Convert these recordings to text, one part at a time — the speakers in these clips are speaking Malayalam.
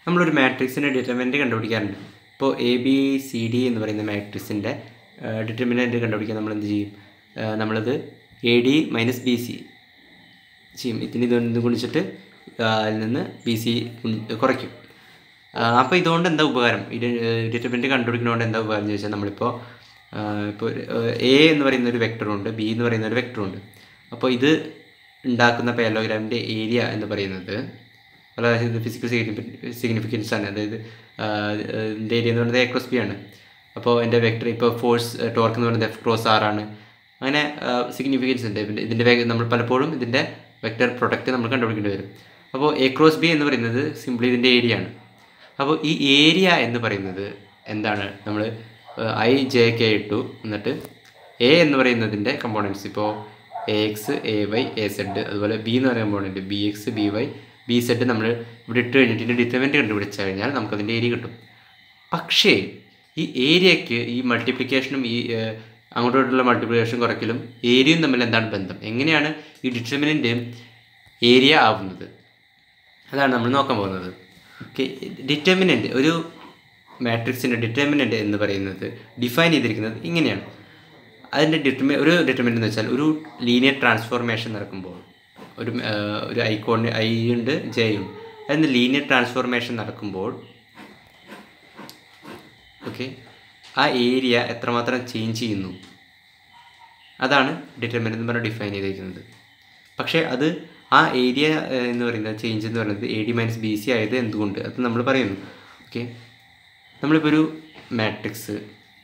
നമ്മളൊരു മാട്രിക്സിൻ്റെ ഡിറ്റർമിനൻറ്റ് കണ്ടുപിടിക്കാറുണ്ട് ഇപ്പോൾ എ ബി സി ഡി എന്ന് പറയുന്ന മാട്രിക്സിൻ്റെ ഡിറ്റർമിനൻറ്റ് കണ്ടുപിടിക്കാൻ നമ്മൾ എന്ത് ചെയ്യും ആ, നമ്മളത് A D minus B C ചെയ്യും ഇതിന് ഇതൊന്ന് ഗുണിച്ചിട്ട് ആ, അതിൽ നിന്ന് ബി സി കുറയ്ക്കും അപ്പോൾ ഇതുകൊണ്ട് എന്താ ഉപകാരം ഇത് ഡിറ്റർമിനൻറ്റ് കണ്ടുപിടിക്കുന്നതുകൊണ്ട് എന്താ ഉപകാരം എന്ന് ചോദിച്ചാൽ നമ്മളിപ്പോൾ ആ, ഇപ്പോൾ എ എന്ന് പറയുന്ന ഒരു വെക്ടറുണ്ട് ബി എന്ന് പറയുന്ന ഒരു വെക്ടറുണ്ട് അപ്പോൾ ഇത് ഉണ്ടാക്കുന്ന പാരലോഗ്രാമിൻ്റെ ഏരിയ എന്ന് പറയുന്നത് വളരെ ഇത് ഫിസിക്കൽ സിഗ്നിഫിക്കൻസ് ആണ് അതായത് ആ, ഇതിൻ്റെ ഏരിയ എന്ന് പറയുന്നത് എ ക്രോസ് ബി ആണ് അപ്പോൾ എൻ്റെ വെക്ടർ ഇപ്പോൾ ഫോഴ്സ് ടോർക്ക് എന്ന് പറയുന്നത് എഫ് ക്രോസ് ആർ ആണ് അങ്ങനെ സിഗ്നിഫിക്കൻസ് ഉണ്ട് ഇതിൻ്റെ ഇതിൻ്റെ വേഗ നമ്മൾ പലപ്പോഴും ഇതിൻ്റെ വെക്ടർ പ്രൊഡക്റ്റ് നമ്മൾ കണ്ടുപിടിക്കേണ്ടി വരും അപ്പോൾ എ ക്രോസ് ബി എന്ന് പറയുന്നത് സിംപ്ലി ഇതിൻ്റെ ഏരിയ ആണ് അപ്പോൾ ഈ ഏരിയ എന്ന് പറയുന്നത് എന്താണ് നമ്മൾ ഐ ജെ കെ ഇട്ടു എന്നിട്ട് എ എന്ന് പറയുന്നതിൻ്റെ കമ്പോണൻസ് ഇപ്പോൾ A X A Y A Z അതുപോലെ ബി എന്ന് പറയുന്ന component B X B Y B Z നമ്മൾ ഇവിടെ ഇട്ട് കഴിഞ്ഞിട്ട് ഇതിൻ്റെ ഡിറ്റർമെൻറ്റ് കണ്ടുപിടിച്ച് കഴിഞ്ഞാൽ നമുക്കതിൻ്റെ ഏരിയ കിട്ടും പക്ഷേ ഈ ഏരിയയ്ക്ക് ഈ മൾട്ടിപ്ലിക്കേഷനും ഈ ഏഹ്, അങ്ങോട്ടും ഇങ്ങോട്ടുള്ള മൾട്ടിപ്ലിക്കേഷൻ കുറയ്ക്കലും ഏരിയയും തമ്മിൽ എന്താണ് ബന്ധം എങ്ങനെയാണ് ഈ ഡിറ്റർമിനൻ്റ് ഏരിയ ആവുന്നത് അതാണ് നമ്മൾ നോക്കാൻ പോകുന്നത് ഓക്കെ ഡിറ്റർമിനൻ്റ് ഒരു മാട്രിക്സിൻ്റെ ഡിറ്റർമിനൻ്റ് എന്ന് പറയുന്നത് ഡിഫൈൻ ചെയ്തിരിക്കുന്നത് ഇങ്ങനെയാണ് അതിൻ്റെ ഡിറ്റർമി ഒരു ഡിറ്റർമിനൻ്റ് എന്ന് വെച്ചാൽ ഒരു ലീനിയർ ട്രാൻസ്ഫോർമേഷൻ നടക്കുമ്പോൾ ഒരു ആ, ഒരു ഐക്കോണിന് ഐ ഉണ്ട് ജെ ഉണ്ട് അതിന് ലീനിയർ ട്രാൻസ്ഫോർമേഷൻ നടക്കുമ്പോൾ ഓക്കെ ആ ഏരിയ എത്രമാത്രം ചേഞ്ച് ചെയ്യുന്നു അതാണ് ഡിറ്റർമിനൻ്റ് എന്ന് പറഞ്ഞാൽ ഡിഫൈൻ ചെയ്തിരിക്കുന്നത് പക്ഷേ അത് ആ ഏരിയ എന്ന് പറയുന്നത് ചേഞ്ച് എന്ന് പറയുന്നത് A D minus B C ആയത് എന്തുകൊണ്ട് അത് നമ്മൾ പറയുന്നു ഓക്കെ നമ്മളിപ്പോൾ ഒരു മാട്രിക്സ്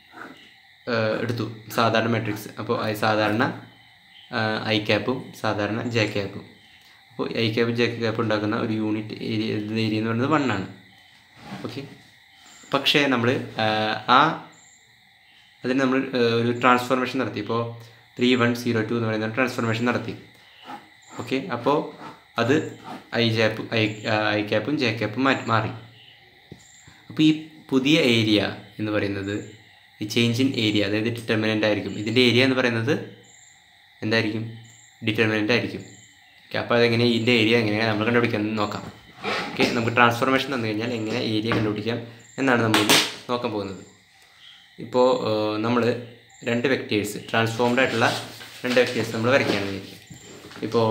എടുത്തു സാധാരണ മാട്രിക്സ് അപ്പോൾ ഐ സാധാരണ ഐ ക്യാപ്പും സാധാരണ ജെ ക്യാപ്പും അപ്പോൾ ഐ ക്യാപ്പും ജെ ക്യാപ്പും ഉണ്ടാക്കുന്ന ഒരു യൂണിറ്റ് ഏരിയ ഏരിയ എന്ന് പറയുന്നത് വൺ ആണ് ഓക്കെ പക്ഷേ നമ്മൾ ആ അതിന് നമ്മൾ ഒരു ട്രാൻസ്ഫോർമേഷൻ നടത്തി ഇപ്പോൾ ത്രീ വൺ സീറോ ടു എന്ന് പറയുന്ന ട്രാൻസ്ഫോർമേഷൻ നടത്തി ഓക്കെ അപ്പോൾ അത് ഐ ജാപ്പ് ഐ ഐ ക്യാപ്പും ജെ ക്യാപ്പും മാറ്റി മാറി അപ്പോൾ ഈ പുതിയ ഏരിയ എന്ന് പറയുന്നത് ഈ ചേഞ്ച് ഇൻ ഏരിയ അതായത് ഡിറ്റർമിനൻ്റ് ആയിരിക്കും ഇതിൻ്റെ ഏരിയ എന്ന് പറയുന്നത് എന്തായിരിക്കും ഡിറ്റർമിനൻ്റ് ആയിരിക്കും ഓക്കെ അപ്പോൾ അതെങ്ങനെ ഇതിൻ്റെ ഏരിയ എങ്ങനെയാണ് നമ്മൾ കണ്ടുപിടിക്കാൻ നോക്കാം ഓക്കെ നമുക്ക് ട്രാൻസ്ഫോർമേഷൻ തന്നു കഴിഞ്ഞാൽ എങ്ങനെ ഏരിയ കണ്ടുപിടിക്കാം എന്നാണ് നമ്മൾ നോക്കാൻ പോകുന്നത് ഇപ്പോൾ നമ്മൾ രണ്ട് വെക്റ്റേഴ്സ് ട്രാൻസ്ഫോംഡ് ആയിട്ടുള്ള രണ്ട് വെക്റ്റേഴ്സ് നമ്മൾ വരയ്ക്കുകയാണ് വിചാരിക്കുക ഇപ്പോൾ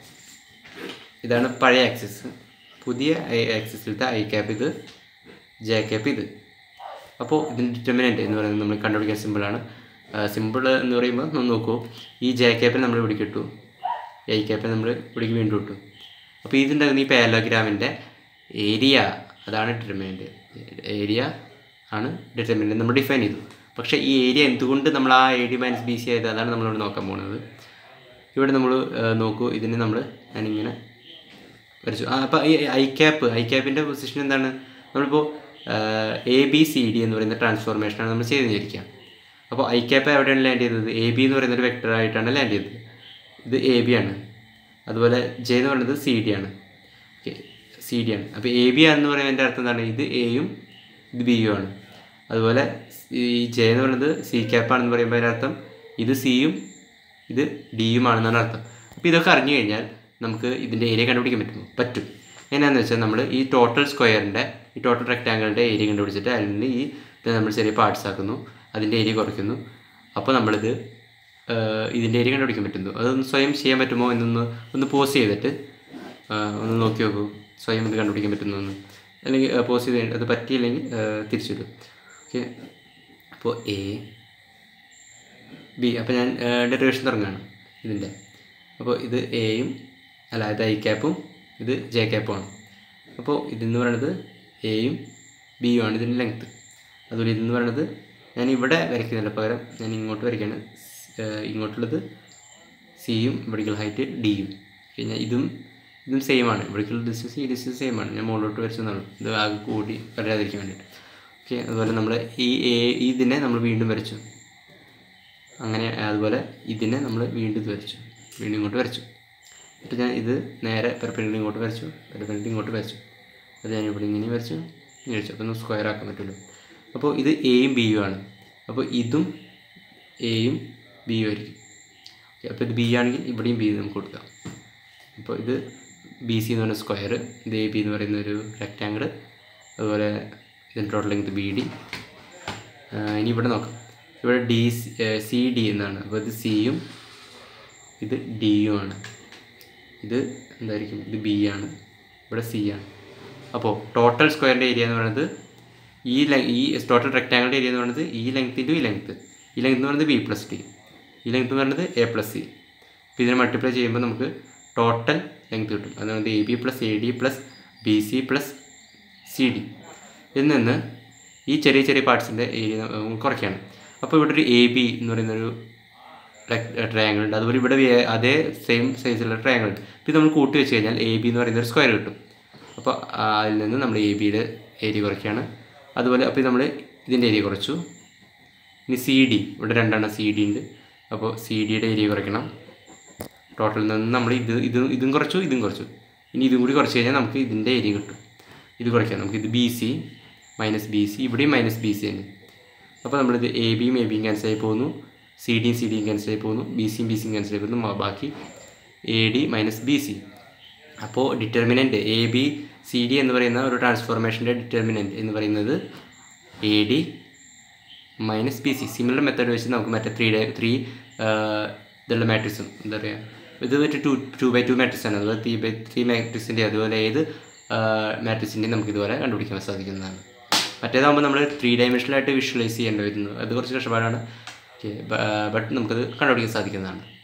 ഇതാണ് പഴയ ആക്സിസ് പുതിയ ആക്സിസിലത്തെ ഐ ക്യാപ്പ് ഇത് ജെ ക്യാപ്പ് ഇത് അപ്പോൾ ഇതിൻ്റെ ഡിറ്റർമിനൻ്റ് എന്ന് പറയുന്നത് നമ്മൾ കണ്ടുപിടിക്കാൻ സിമ്പിളാണ് സിമ്പിൾ എന്ന് പറയുമ്പോൾ ഒന്ന് നോക്കൂ ഈ ജെ ക്യാപ്പിൽ നമ്മൾ ഇവിടേക്ക് ഇട്ടു ഐ ക്യാപ്പിൽ നമ്മൾ ഇവിടേക്ക് വീണ്ടും ഇട്ടു അപ്പോൾ ഇതിൻ്റെ ഈ പാലോഗ്രാമിൻ്റെ ഏരിയ അതാണ് ഡിറ്റർമിനൻ്റ് ഏരിയ ആണ് ഡിറ്റർമിനൻ്റ് നമ്മൾ ഡിഫൈൻ ചെയ്തു പക്ഷേ ഈ ഏരിയ എന്തുകൊണ്ട് നമ്മൾ ആ A D minus B C ആയത് അതാണ് നമ്മളിവിടെ നോക്കാൻ പോകുന്നത് ഇവിടെ നമ്മൾ നോക്കൂ ഇതിന് നമ്മൾ ഞാനിങ്ങനെ വരച്ചു ആ അപ്പോൾ ഈ ഐ ക്യാപ്പ് ഐ ക്യാപ്പിൻ്റെ പൊസിഷൻ എന്താണ് നമ്മളിപ്പോൾ എ ബി സി ഡി എന്ന് പറയുന്ന ട്രാൻസ്ഫോർമേഷനാണ് നമ്മൾ ചെയ്ത് വിചാരിക്കുക അപ്പോൾ ഐ ക്യാപ്പ് എവിടെയാണ് ലാൻഡ് ചെയ്തത് എ ബി എന്ന് പറയുന്ന ഒരു വെക്ടർ ആയിട്ടാണ് ലാൻഡ് ചെയ്തത് ഇത് എ ബി ആണ് അതുപോലെ ജെ എന്ന് പറയുന്നത് സി ഡി ആണ് ഓക്കെ സി ഡി ആണ് അപ്പോൾ എ ബി എന്ന് പറയുന്നതിൻ്റെ അർത്ഥം എന്താണ് ഇത് എയും ഇത് ബിയും ആണ് അതുപോലെ ഈ ജെ എന്ന് പറയുന്നത് സി ക്യാപ്പ് ആണെന്ന് പറയുമ്പോൾ അതിൻ്റെ അർത്ഥം ഇത് സിയും ഇത് ഡിയും ആണെന്നാണ് അർത്ഥം അപ്പോൾ ഇതൊക്കെ അറിഞ്ഞു കഴിഞ്ഞാൽ നമുക്ക് ഇതിൻ്റെ ഏരിയ കണ്ടുപിടിക്കാൻ പറ്റുമോ പറ്റും എങ്ങനെയാണെന്ന് വെച്ചാൽ നമ്മൾ ഈ ടോട്ടൽ സ്ക്വയറിൻ്റെ ഈ ടോട്ടൽ റെക്റ്റാങ്കിളിൻ്റെ ഏരിയ കണ്ടുപിടിച്ചിട്ട് അതിൽ നിന്ന് ഈ ഇത് നമ്മൾ ചെറിയ പാർട്സ് ആക്കുന്നു അതിൻ്റെ ഏരിയ കുറയ്ക്കുന്നു അപ്പോൾ നമ്മളിത് ഏഹ്, ഇതിൻ്റെ ഏരിയ കണ്ടുപിടിക്കാൻ പറ്റുന്നു അതൊന്ന് സ്വയം ചെയ്യാൻ പറ്റുമോ എന്നൊന്ന് ഒന്ന് പോസ് ചെയ്തിട്ട് ഏഹ്, ഒന്ന് നോക്കി നോക്കൂ സ്വയം ഇത് കണ്ടുപിടിക്കാൻ പറ്റുന്നു എന്ന് അല്ലെങ്കിൽ പോസ് ചെയ്ത് കഴിഞ്ഞിട്ട് അത് പറ്റിയില്ലെങ്കിൽ ഏഹ്, തിരിച്ചിടും ഓക്കെ അപ്പോൾ എ ബി അപ്പോൾ ഞാൻ ഡെറിവേഷൻ തുടങ്ങുകയാണ് ഇതിൻ്റെ അപ്പോൾ ഇത് എയും അല്ല ഇത് ഐ ക്യാപ്പും ഇത് ജെ ക്യാപ്പുമാണ് അപ്പോൾ ഇതെന്ന് പറയുന്നത് എയും ബിയും ആണ് ഇതിൻ്റെ ലെങ്ത്ത് അതുപോലെ ഇതെന്ന് പറയുന്നത് ഞാൻ ഇവിടെ വരയ്ക്കുന്നില്ല പകരം ഞാൻ ഇങ്ങോട്ട് വരയ്ക്കുകയാണ് ഏഹ് ഇങ്ങോട്ടുള്ളത് സിയും ഇവിടേക്കുള്ള ഹൈറ്റ് ഡിയും പിന്നെ ഇതും ഇതും സെയിം ആണ് ഇവിടേക്കുള്ള ഡിസ്റ്റൻസ് ഈ ഡിസ്റ്റൻസ് സെയിം ആണ് ഞാൻ മുകളിലോട്ട് വരച്ചെന്നുള്ളൂ ഇത് ആകെ കൂടി വരാതിരിക്കാൻ വേണ്ടിയിട്ട് ഓക്കെ അതുപോലെ നമ്മൾ ഈ എ ഇതിനെ നമ്മൾ വീണ്ടും വരച്ചു അങ്ങനെ അതുപോലെ ഇതിനെ നമ്മൾ വീണ്ടും ഇത് വരച്ചു വീണ്ടും ഇങ്ങോട്ട് വരച്ചു എന്നിട്ട് ഞാൻ ഇത് നേരെ പെർപെൻഡിക്കുലർ ഇങ്ങോട്ട് വരച്ചു പെർപെൻഡിക്കുലർ ഇങ്ങോട്ട് വരച്ചു അത് ഞാൻ ഇവിടെ ഇങ്ങനെ വരച്ചു ഇങ്ങനെ വരച്ചു അപ്പോൾ ഒന്ന് സ്ക്വയർ ആക്കാൻ പറ്റുമല്ലോ അപ്പോൾ ഇത് എയും ബിയും ആണ് അപ്പോൾ ഇതും എയും ബിയും ആയിരിക്കും ഓക്കെ അപ്പോൾ ഇത് ബി ആണെങ്കിൽ ഇവിടെയും ബി നമുക്ക് കൊടുക്കാം അപ്പോൾ ഇത് ബി സി എന്ന് പറയുന്ന സ്ക്വയർ ഇത് എ ബി എന്ന് പറയുന്ന ഒരു റെക്റ്റാങ്കിൾ അതുപോലെ ഇതിൻ്റെ ടോട്ടൽ ലെങ്ത് ബി ഡി ഇനി ഇവിടെ നോക്കാം ഇവിടെ ഡി സി ഡി എന്നാണ് അപ്പോൾ ഇത് സിയും ഇത് ഡിയും ആണ് ഇത് എന്തായിരിക്കും ഇത് ബി ആണ് ഇവിടെ സി ആണ് അപ്പോൾ ടോട്ടൽ സ്ക്വയറിൻ്റെ ഏരിയ എന്ന് പറയുന്നത് ഈ ലെ ഈ ടോട്ടൽ റെക്റ്റാങ്കിളിൻ്റെ ഏരിയ എന്ന് പറയുന്നത് ഈ ലെങ്ത് ഇൻറ്റു ഈ ലെങ്ത് ഈ ലെങ്ത് എന്ന് പറയുന്നത് ബി പ്ലസ് ടി ഈ ലെങ്ത് എന്ന് പറയുന്നത് എ പ്ലസ് സി അപ്പോൾ ഇതിനെ മൾട്ടിപ്ലൈ ചെയ്യുമ്പോൾ നമുക്ക് ടോട്ടൽ ലെങ്ത് കിട്ടും അത് പറയുന്നത് A B plus A D plus B C plus C D ഇതിൽ നിന്ന് ഈ ചെറിയ ചെറിയ പാർട്സിൻ്റെ ഏരിയ കുറയ്ക്കുകയാണ് അപ്പോൾ ഇവിടെ ഒരു എ ബി എന്ന് പറയുന്നൊരു ട്രയാങ്കിൾ ഉണ്ട് അതുപോലെ ഇവിടെ വേ- അതേ സെയിം സൈസിലുള്ള ട്രയാങ്കിൾ ഉണ്ട് അപ്പോൾ ഇത് നമ്മൾ കൂട്ടി വെച്ച് കഴിഞ്ഞാൽ എ ബി എന്ന് പറയുന്ന ഒരു സ്ക്വയർ കിട്ടും അപ്പോൾ ആ, അതിൽ നിന്ന് നമ്മൾ എ ബിയുടെ ഏരിയ കുറയ്ക്കുകയാണ് അതുപോലെ അപ്പോൾ നമ്മൾ ഇതിൻ്റെ ഏരിയ കുറച്ചു ഇനി സി ഡി ഇവിടെ രണ്ടെണ്ണം സി ഡി ഉണ്ട് അപ്പോൾ സി ഡിയുടെ ഏരിയ കുറയ്ക്കണം ടോട്ടലിൽ നിന്ന് നമ്മൾ ഇത് ഇത് ഇതും കുറച്ചു ഇതും കുറച്ചു ഇനി ഇതും കൂടി കുറച്ച് കഴിഞ്ഞാൽ നമുക്ക് ഇതിൻ്റെ ഏരിയ കിട്ടും ഇത് കുറയ്ക്കാം നമുക്ക് ഇത് B C minus B C ഇവിടെയും മൈനസ് ബി സി തന്നെ അപ്പോൾ നമ്മളിത് എ ബിയും എ ബിയും ക്യാൻസൽ ആയി പോകുന്നു സി ഡിയും സി ഡിയും ക്യാൻസൽ ആയി പോകുന്നു ബി സിയും ബി സിയും ക്യാൻസൽ ആയി പോകുന്നു മ- ബാക്കി A D minus B C അപ്പോൾ determinant A B C D എന്ന് പറയുന്ന ഒരു ട്രാൻസ്ഫോർമേഷൻ്റെ ഡിറ്റർമിനൻറ്റ് എന്ന് പറയുന്നത് A D minus B C similar method വെച്ച് നമുക്ക് മറ്റേ ത്രീ ഡേ ത്രീ ഇതുള്ള മാട്രിക്സും എന്താ പറയുക ഇത് മറ്റേ two two by two matrix ആണ് അതുപോലെ ത്രീ ബൈ ത്രീ മാട്രിക്സിൻ്റെ അതുപോലെ ഏത് മാട്രിക്സിൻ്റെയും നമുക്ക് ഇതുപോലെ കണ്ടുപിടിക്കാൻ സാധിക്കുന്നതാണ് മറ്റേതാകുമ്പോൾ നമ്മൾ ത്രീ ഡയമെൻഷനിലായിട്ട് വിഷ്വലൈസ് ചെയ്യേണ്ടി വരുന്നു അത് കുറച്ച് കഷ്ടപ്പാടാണ് ഓക്കെ ബട്ട് നമുക്കത് കണ്ടുപിടിക്കാൻ സാധിക്കുന്നതാണ്